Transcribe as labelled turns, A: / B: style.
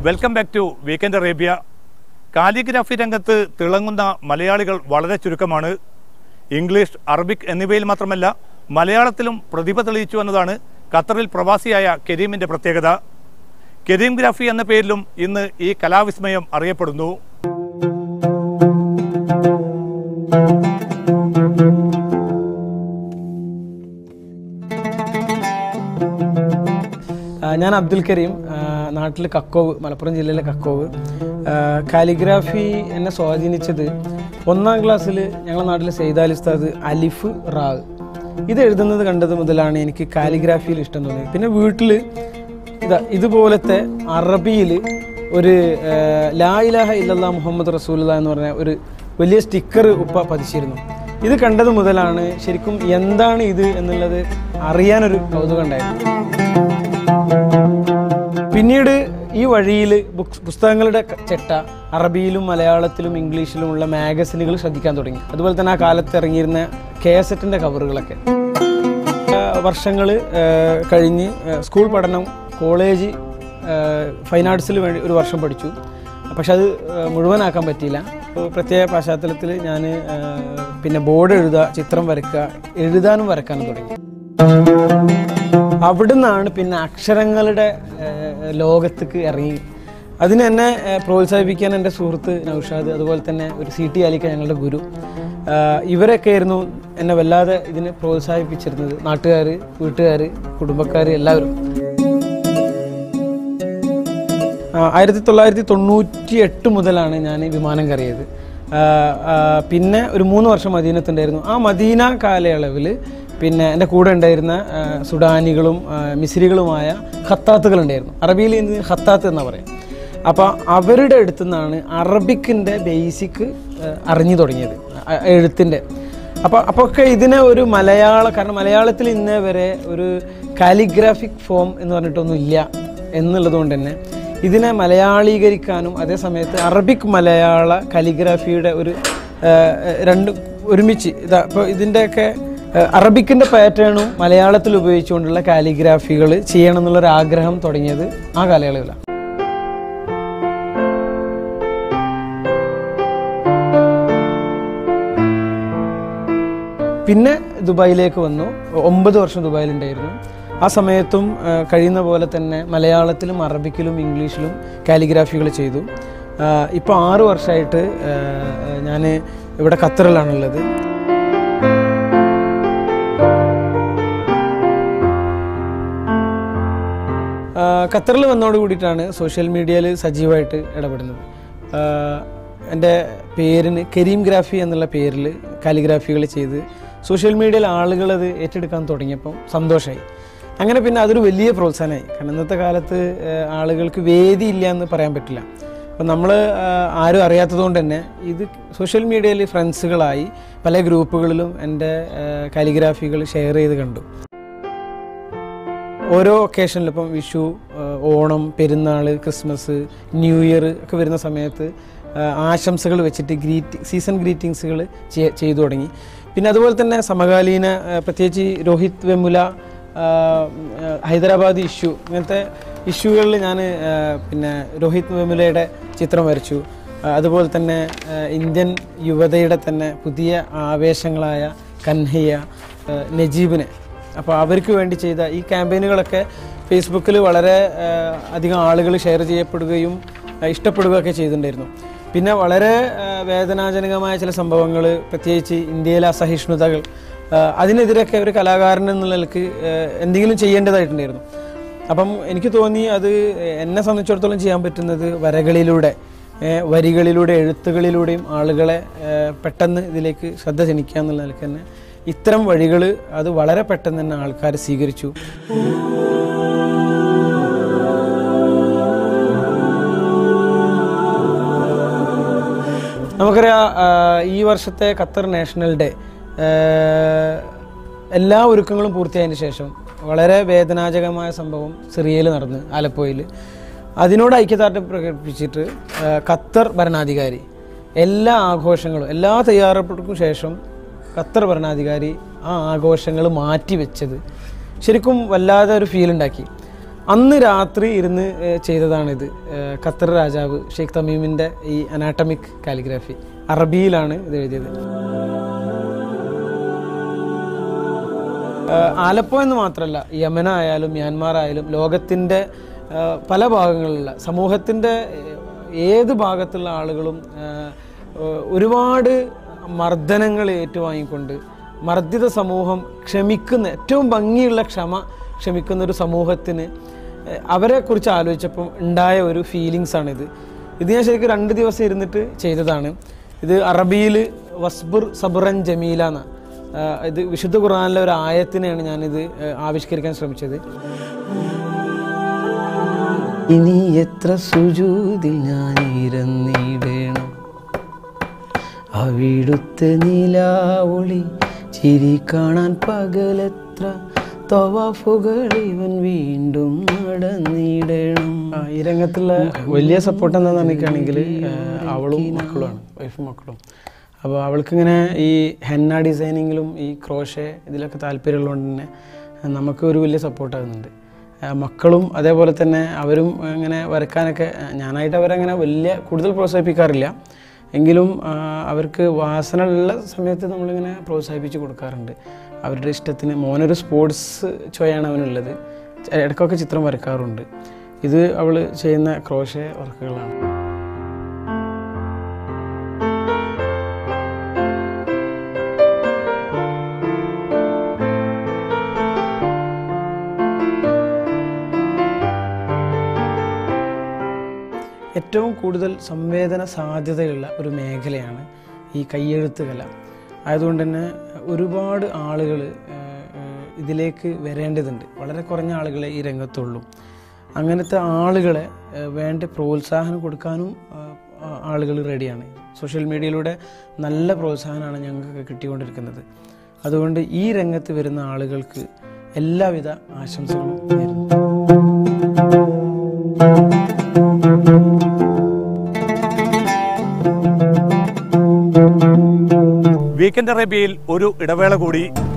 A: welcome back to weekend Arabia calligraphy രംഗത്ത് തിളങ്ങുന്ന മലയാളികൾ വളരെ ചുരുക്കമാണ് ഇംഗ്ലീഷ് അറബിക് എന്നിവയിൽ മാത്രമല്ല മലയാളത്തിലും പ്രതിഭ തെളിയിച്ചു എന്നതാണ് ഖത്തറിൽ പ്രവാസിയായ കരീമിന്റെ പ്രത്യേകത കരീം ഗ്രാഫി എന്ന പേരിലും ഇന്ന് ഈ കലാവിസ്മയം അറിയപ്പെടുന്നു
B: ആ, ഞാൻ അബ്ദുൽ കരീം നാട്ടിൽ കക്കോവ് മലപ്പുറം ജില്ലയിലെ കക്കോവ് ആ, കാലിഗ്രാഫി എന്നെ സ്വാധീനിച്ചത് ഒന്നാം ക്ലാസ്സിൽ ഞങ്ങളുടെ നാട്ടിലെ സെയ്ദാലി ഉസ്താദ് അലിഫ് റാവ് ഇത് എഴുതുന്നത് കണ്ടത് മുതലാണ് എനിക്ക് കാലിഗ്രാഫിയിൽ ഇഷ്ടം തോന്നിയത് പിന്നെ വീട്ടിൽ ഇതാ ഇതുപോലത്തെ അറബിയിൽ ഒരു ആ, ലാ ഇലാഹ ഇല്ലല്ലാ മുഹമ്മദ് റസൂല എന്ന് പറഞ്ഞ ഒരു വലിയ സ്റ്റിക്കർ ഉപ്പ പതിച്ചിരുന്നു ഇത് കണ്ടത് മുതലാണ് ശരിക്കും എന്താണ് ഇത് എന്നുള്ളത് അറിയാനൊരു കൗതുകം ഉണ്ടായിരുന്നു പിന്നീട് ഈ വഴിയിൽ ബുക്സ് പുസ്തകങ്ങളുടെ ക- ചെട്ട അറബിയിലും മലയാളത്തിലും ഇംഗ്ലീഷിലുമുള്ള മാഗസിനുകൾ ശ്രദ്ധിക്കാൻ തുടങ്ങി അതുപോലെ തന്നെ ആ കാലത്ത് ഇറങ്ങിയിരുന്ന കേസറ്റിൻ്റെ കവറുകളൊക്കെ വർഷങ്ങൾ കഴിഞ്ഞ് ആ, സ്കൂൾ പഠനം കോളേജ് ആ, ഫൈൻ ആർട്സിൽ വേണ്ടി ഒരു വർഷം പഠിച്ചു പക്ഷെ അത് ആ, മുഴുവനാക്കാൻ പറ്റിയില്ല അപ്പോൾ പ്രത്യേക പശ്ചാത്തലത്തിൽ ഞാൻ പിന്നെ ബോർഡ് എഴുതുക ചിത്രം വരയ്ക്കുക എഴുതാനും വരക്കാനും തുടങ്ങി അവിടുന്നാണ് പിന്നെ അക്ഷരങ്ങളുടെ ഏഹ്, ലോകത്തേക്ക് ഇറങ്ങി അതിന് എന്നെ ഏഹ്, പ്രോത്സാഹിപ്പിക്കാൻ എൻ്റെ സുഹൃത്ത് നൗഷാദ് അതുപോലെ തന്നെ ഒരു സി ടി അലിക്ക ഞങ്ങളുടെ ഗുരു ആഹ്, ഇവരൊക്കെ ആയിരുന്നു എന്നെ വല്ലാതെ ഇതിനെ പ്രോത്സാഹിപ്പിച്ചിരുന്നത് നാട്ടുകാർ വീട്ടുകാർ കുടുംബക്കാർ എല്ലാവരും ആ, ആയിരത്തി തൊള്ളായിരത്തി തൊണ്ണൂറ്റി എട്ട് മുതലാണ് ഞാൻ വിമാനം കയറിയത് ആ, ആ, പിന്നെ ഒരു മൂന്ന് വർഷം മദീനത്തുണ്ടായിരുന്നു ആ മദീന കാലയളവിൽ പിന്നെ എൻ്റെ കൂടെ ഉണ്ടായിരുന്ന ആ, സുഡാനികളും ആ, മിസ്രികളുമായ ഖത്താത്തുകൾ ഉണ്ടായിരുന്നു അറബിയിൽ ഇതിന് ഖത്താത്ത് എന്നാ പറയാം അപ്പോൾ അവരുടെ അടുത്തു നിന്നാണ് അറബിക്കിൻ്റെ ബേസിക് അറിഞ്ഞു തുടങ്ങിയത് ആ, എഴുത്തിൻ്റെ അപ്പോൾ അപ്പോൾ ഒക്കെ ഇതിനെ ഒരു മലയാള കാരണം മലയാളത്തിൽ ഇന്നേ വരെ ഒരു കാലിഗ്രാഫിക് ഫോം എന്ന് പറഞ്ഞിട്ടൊന്നും ഇല്ല എന്നുള്ളത് കൊണ്ട് തന്നെ ഇതിനെ മലയാളീകരിക്കാനും അതേ സമയത്ത് അറബിക് മലയാള കാലിഗ്രാഫിയുടെ ഒരു ആ, രണ്ട് ഒരുമിച്ച് ഇതാ ഇപ്പോൾ ഇതിൻ്റെയൊക്കെ ആ, അറബിക്കിൻ്റെ പാറ്റേണും മലയാളത്തിൽ ഉപയോഗിച്ചുകൊണ്ടുള്ള കാലിഗ്രാഫികൾ ചെയ്യണം എന്നുള്ളൊരു ആഗ്രഹം തുടങ്ങിയത് ആ കാലയളവിലാണ് പിന്നെ ദുബായിലേക്ക് വന്നു ഒമ്പത് വർഷം ദുബായിലുണ്ടായിരുന്നു ആ സമയത്തും ആ, കഴിയുന്ന പോലെ തന്നെ മലയാളത്തിലും അറബിക്കിലും ഇംഗ്ലീഷിലും കാലിഗ്രാഫികൾ ചെയ്തു ഇപ്പോൾ ആറ് വർഷമായിട്ട് ഞാൻ ഇവിടെ ഖത്തറിലാണുള്ളത് ആ, ഖത്തറിൽ വന്നതോട് കൂടിയിട്ടാണ് സോഷ്യൽ മീഡിയയിൽ സജീവമായിട്ട് ഇടപെടുന്നത് ആ, എൻ്റെ പേരിന് കരീം ഗ്രാഫി എന്നുള്ള പേരിൽ കാലിഗ്രാഫികൾ ചെയ്ത് സോഷ്യൽ മീഡിയയിൽ ആളുകൾ അത് ഏറ്റെടുക്കാൻ തുടങ്ങിയപ്പം സന്തോഷമായി അങ്ങനെ പിന്നെ അതൊരു വലിയ പ്രോത്സാഹനമായി കാരണം ഇന്നത്തെ കാലത്ത് ആ, ആളുകൾക്ക് വേദി ഇല്ല എന്ന് പറയാൻ പറ്റില്ല അപ്പം നമ്മൾ ആരും അറിയാത്തതുകൊണ്ട് തന്നെ ഇത് സോഷ്യൽ മീഡിയയിൽ ഫ്രണ്ട്സുകളായി പല ഗ്രൂപ്പുകളിലും എൻ്റെ കാലിഗ്രാഫികൾ ഷെയർ ചെയ്ത് കണ്ടു ഓരോ ഒക്കേഷനിലും ഇപ്പം വിഷു ആ, ഓണം പെരുന്നാൾ ക്രിസ്മസ് ന്യൂ ഇയർ ഒക്കെ വരുന്ന സമയത്ത് ആ, ആശംസകൾ വെച്ചിട്ട് ഗ്രീറ്റ് സീസൺ ഗ്രീറ്റിങ്സുകൾ ചെയ്തു തുടങ്ങി പിന്നെ അതുപോലെ തന്നെ സമകാലീന ആ, പ്രത്യേകിച്ച് ഈ രോഹിത് വെമുല ആ, ആ, ഹൈദരാബാദ് ഇഷ്യൂ ഇങ്ങനത്തെ ഇഷ്യൂകളിൽ ഞാൻ പിന്നെ രോഹിത് വെമുലയുടെ ചിത്രം വരച്ചു ആ, അതുപോലെ തന്നെ ആ, ഇന്ത്യൻ യുവതയുടെ തന്നെ പുതിയ ആവേശങ്ങളായ കൻഹയ്യ ആ, നജീബിനെ അപ്പോൾ അവർക്ക് വേണ്ടി ചെയ്ത ഈ ക്യാമ്പയിനുകളൊക്കെ ഫേസ്ബുക്കിൽ വളരെ ആ, അധികം ആളുകൾ ഷെയർ ചെയ്യപ്പെടുകയും ആ, ഇഷ്ടപ്പെടുകയൊക്കെ ചെയ്തിട്ടുണ്ടായിരുന്നു പിന്നെ വളരെ ആ, വേദനാജനകമായ ചില സംഭവങ്ങൾ പ്രത്യേകിച്ച് ഇന്ത്യയിലെ അസഹിഷ്ണുതകൾ ആ, അതിനെതിരൊക്കെ ഒരു കലാകാരൻ എന്നുള്ള നിലക്ക് ആ, എന്തെങ്കിലും ചെയ്യേണ്ടതായിട്ടുണ്ടായിരുന്നു അപ്പം എനിക്ക് തോന്നി അത് എന്നെ സംബന്ധിച്ചിടത്തോളം ചെയ്യാൻ പറ്റുന്നത് വരകളിലൂടെ ഏ, വരികളിലൂടെ എഴുത്തുകളിലൂടെയും ആളുകളെ ഏ, പെട്ടെന്ന് ഇതിലേക്ക് ശ്രദ്ധ ക്ഷണിക്കുക എന്നുള്ള നിലക്ക് തന്നെ ഇത്തരം വഴികൾ അത് വളരെ പെട്ടെന്ന് തന്നെ ആൾക്കാർ സ്വീകരിച്ചു നമുക്കറിയാം ആ, ഈ വർഷത്തെ ഖത്തർ നാഷണൽ ഡേ ആ, എല്ലാ ഒരുക്കങ്ങളും പൂർത്തിയായതിനു ശേഷം വളരെ വേദനാജകമായ സംഭവം സിറിയയിൽ നടന്ന് ആലപ്പുഴയിൽ അതിനോട് ഐക്യദാർഢ്യം പ്രകടിപ്പിച്ചിട്ട് ആ, ഖത്തർ ഭരണാധികാരി എല്ലാ ആഘോഷങ്ങളും എല്ലാ തയ്യാറെടുപ്പുകൾക്കും ശേഷം ഖത്തർ ഭരണാധികാരി ആ ആഘോഷങ്ങൾ മാറ്റിവെച്ചത് ശരിക്കും വല്ലാതെ ഒരു ഫീൽ ഉണ്ടാക്കി അന്ന് രാത്രി ഇരുന്ന് ഏഹ്, ചെയ്തതാണിത് ഏഹ്, ഖത്തർ രാജാവ് ഷെയ്ഖ് തമീമിൻ്റെ ഈ അനാട്ടമിക് കാലിഗ്രാഫി അറബിയിലാണ് ഇത് എഴുതിയത് ഏഹ്, ആലപ്പോ എന്ന് മാത്രമല്ല യമന ആയാലും മ്യാൻമാർ ആയാലും ലോകത്തിൻ്റെ ഏഹ്, പല ഭാഗങ്ങളിലുള്ള സമൂഹത്തിൻ്റെ ഏഹ്, ഏത് ഭാഗത്തുള്ള ആളുകളും ഏഹ്, ഏഹ്, ഒരുപാട് മർദ്ദനങ്ങൾ ഏറ്റുവാങ്ങിക്കൊണ്ട് മർദ്ദിത സമൂഹം ക്ഷമിക്കുന്ന ഏറ്റവും ഭംഗിയുള്ള ക്ഷമ ക്ഷമിക്കുന്ന ഒരു സമൂഹത്തിന് ഏഹ്, അവരെക്കുറിച്ച് ആലോചിച്ചപ്പോൾ ഉണ്ടായ ഒരു ഫീലിങ്സ് ആണിത് ഇത് ഞാൻ ശരിക്കും രണ്ട് ദിവസം ഇരുന്നിട്ട് ചെയ്തതാണ് ഇത് അറബിയിൽ വസ്ബുർ സബുറൻ ജമീല എന്ന ഇത് വിശുദ്ധ ഖുർആനിലെ ഒരു ആയത്തിനെയാണ് ഞാനിത് ഏഹ്, ആവിഷ്കരിക്കാൻ ശ്രമിച്ചത് ഇനി എത്ര സുജൂതിൽ ഞാൻ ഇരുന്നിടണം അവിടുത്തെ നിലാവൊളി ചിരി കാണാൻ പകലെത്ര തവാഫുകൾ ഇവൻ വീണ്ടും നടന്നിടണം ആ, ഈ രംഗത്തുള്ള വലിയ സപ്പോർട്ട് എന്താണെന്ന് പറഞ്ഞിട്ടാണെങ്കിൽ അവളും മക്കളുമാണ് വൈഫും മക്കളും അപ്പോൾ അവൾക്കിങ്ങനെ ഈ ഹെന്ന ഡിസൈനിങ്ങിലും ഈ ക്രോഷെ ഇതിലൊക്കെ താല്പര്യമുള്ളതുകൊണ്ട് തന്നെ നമുക്ക് ഒരു വലിയ സപ്പോർട്ടാകുന്നുണ്ട് ആ, മക്കളും അതേപോലെ തന്നെ അവരും ഇങ്ങനെ വരക്കാനൊക്കെ ആ, ഞാനായിട്ട് അവരങ്ങനെ വലിയ കൂടുതൽ പ്രോത്സാഹിപ്പിക്കാറില്ല എങ്കിലും ആ, അവർക്ക് വാസന ഉള്ള സമയത്ത് നമ്മളിങ്ങനെ പ്രോത്സാഹിപ്പിച്ച് കൊടുക്കാറുണ്ട് അവരുടെ ഇഷ്ടത്തിന് മോനൊരു സ്പോർട്സ് ചോയാണ് അവനുള്ളത് ഇടയ്ക്കൊക്കെ ചിത്രം വരക്കാറുണ്ട് ഇത് അവൾ ചെയ്യുന്ന ക്രോഷെ വർക്കുകളാണ് ഏറ്റവും കൂടുതൽ സംവേദന സാധ്യതയുള്ള ഒരു മേഖലയാണ് ഈ കയ്യെഴുത്ത് കല ആയതുകൊണ്ട് തന്നെ ഒരുപാട് ആളുകൾ ഇതിലേക്ക് വരേണ്ടതുണ്ട് വളരെ കുറഞ്ഞ ആളുകളെ ഈ രംഗത്തുള്ളൂ അങ്ങനത്തെ ആളുകളെ ഏഹ്, വേണ്ട പ്രോത്സാഹനം കൊടുക്കാനും ആളുകൾ റെഡിയാണ് സോഷ്യൽ മീഡിയയിലൂടെ നല്ല പ്രോത്സാഹനമാണ് ഞങ്ങൾക്ക് കിട്ടിക്കൊണ്ടിരിക്കുന്നത് അതുകൊണ്ട് ഈ രംഗത്ത് വരുന്ന ആളുകൾക്ക് എല്ലാവിധ ആശംസകളും നേരുന്നു
A: വീക്കെൻഡ് അറേബ്യയിൽ ഒരു ഇടവേള കൂടി